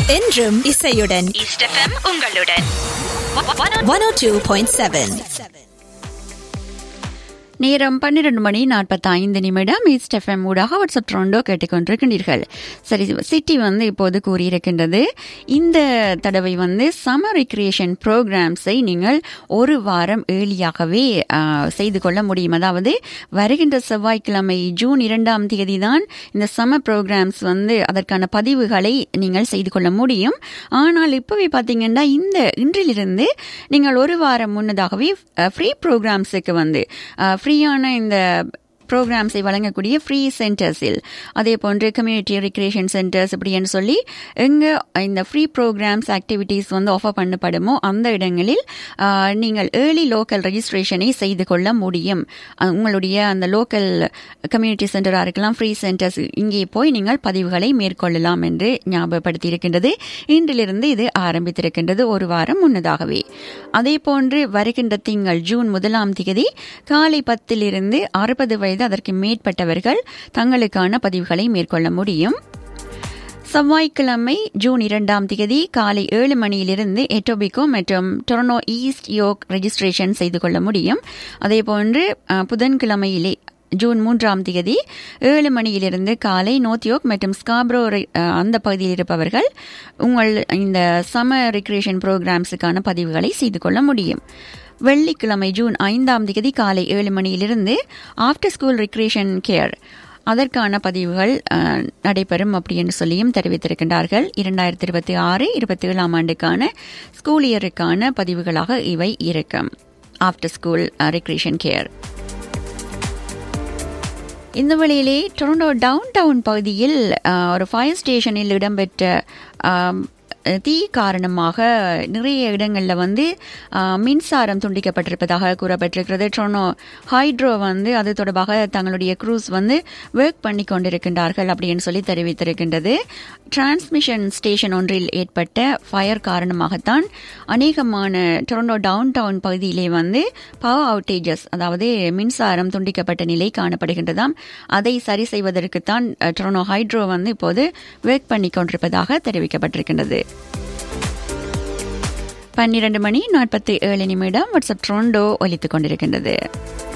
என்றும் இசையுடன் East FM உங்களுடன் one O two point seven நேரம் பன்னிரண்டு மணி நாற்பத்தி ஐந்து நிமிடம் ஈஸ்ட் எஃப்எம் ஊடாக வாட்ஸ்அப் ட்ரோண்டோ கேட்டுக்கொண்டிருக்கின்றீர்கள் சரி சிட்டி வந்து இப்போது கூறியிருக்கின்றது இந்த தடவை வந்து சம்மர் ரிக்ரியேஷன் ப்ரோக்ராம்ஸை நீங்கள் ஒரு வாரம் ஏர்லியாகவே செய்து கொள்ள முடியும் அதாவது வருகின்ற செவ்வாய்க்கிழமை ஜூன் இரண்டாம் தேதி தான் இந்த சம்மர் ப்ரோக்ராம்ஸ் வந்து அதற்கான பதிவுகளை நீங்கள் செய்து கொள்ள முடியும் ஆனால் இப்போவே பார்த்தீங்கன்னா இந்த இன்றிலிருந்து நீங்கள் ஒரு வாரம் முன்னதாகவே ஃப்ரீ ப்ரோக்ராம்ஸுக்கு வந்து ஃப்ரீயான இந்த ப்ரோக்ராம்ஸை வழங்கக்கூடிய ஃப்ரீ சென்டர்ஸில் அதே போன்று கம்யூனிட்டி ரிக்ரியேஷன் சென்டர்ஸ் இப்படின்னு சொல்லி எங்கே இந்த ஃப்ரீ ப்ரோக்ராம்ஸ் ஆக்டிவிட்டீஸ் வந்து ஆஃபர் பண்ணப்படுமோ அந்த இடங்களில் நீங்கள் ஏர்லி லோக்கல் ரெஜிஸ்ட்ரேஷனை செய்து கொள்ள முடியும் உங்களுடைய அந்த லோக்கல் கம்யூனிட்டி சென்டராக இருக்கலாம் ஃப்ரீ சென்டர்ஸ் இங்கே போய் நீங்கள் பதிவுகளை மேற்கொள்ளலாம் என்று ஞாபகப்படுத்தி இருக்கின்றது இன்றிலிருந்து இது ஆரம்பித்திருக்கின்றது ஒரு வாரம் முன்னதாகவே அதே போன்று வருகின்ற திங்கள் ஜூன் முதலாம் தேதி காலை பத்திலிருந்து அறுபது வயது வயது அதற்கு மேற்பட்டவர்கள் தங்களுக்கான பதிவுகளை மேற்கொள்ள முடியும் செவ்வாய்க்கிழமை ஜூன் இரண்டாம் தேதி காலை ஏழு மணியிலிருந்து எட்டோபிகோ மற்றும் டொரனோ ஈஸ்ட் யோக் ரெஜிஸ்ட்ரேஷன் செய்து கொள்ள முடியும் அதேபோன்று புதன்கிழமையிலே ஜூன் மூன்றாம் தேதி ஏழு மணியிலிருந்து காலை நோத்யோக் மற்றும் ஸ்காப்ரோ அந்த பகுதியில் இருப்பவர்கள் உங்கள் இந்த சம்மர் ரிக்ரியேஷன் ப்ரோக்ராம்ஸுக்கான பதிவுகளை செய்து கொள்ள முடியும் வெள்ளிக்கிழமை ஜூன் ஐந்தாம் தேதி காலை ஏழு மணியிலிருந்து ஆஃப்டர் ஸ்கூல் ரிக்ரியேஷன் கேர் அதற்கான பதிவுகள் நடைபெறும் அப்படி என்று சொல்லியும் தெரிவித்திருக்கின்றார்கள் இரண்டாயிரத்தி இருபத்தி ஆறு இருபத்தி ஏழாம் ஆண்டுக்கான ஸ்கூல் இயருக்கான பதிவுகளாக இவை இருக்கும் ஆஃப்டர் ஸ்கூல் ரிக்ரியேஷன் கேர் இந்த வழியிலே டொரண்டோ டவுன் டவுன் பகுதியில் ஒரு ஃபயர் ஸ்டேஷனில் இடம்பெற்ற தீ காரணமாக நிறைய இடங்களில் வந்து மின்சாரம் துண்டிக்கப்பட்டிருப்பதாக கூறப்பட்டிருக்கிறது ட்ரோனோ ஹைட்ரோ வந்து அது தொடர்பாக தங்களுடைய க்ரூஸ் வந்து ஒர்க் பண்ணி கொண்டிருக்கின்றார்கள் அப்படின்னு சொல்லி தெரிவித்திருக்கின்றது டிரான்ஸ்மிஷன் ஸ்டேஷன் ஒன்றில் ஏற்பட்ட ஃபயர் காரணமாகத்தான் அநேகமான டொரண்டோ டவுன் டவுன் பகுதியிலே வந்து பவர் அவுட்டேஜஸ் அதாவது மின்சாரம் துண்டிக்கப்பட்ட நிலை காணப்படுகின்றதாம் அதை சரி செய்வதற்குத்தான் டொரண்டோ ஹைட்ரோ வந்து இப்போது ஒர்க் பண்ணி கொண்டிருப்பதாக தெரிவிக்கப்பட்டிருக்கின்றது பன்னிரண்டு மணி நாற்பத்தி ஏழு நிமிடம் வாட்ஸ்அப் ட்ரோண்டோ ஒலித்துக் கொண்டிருக்கின்றது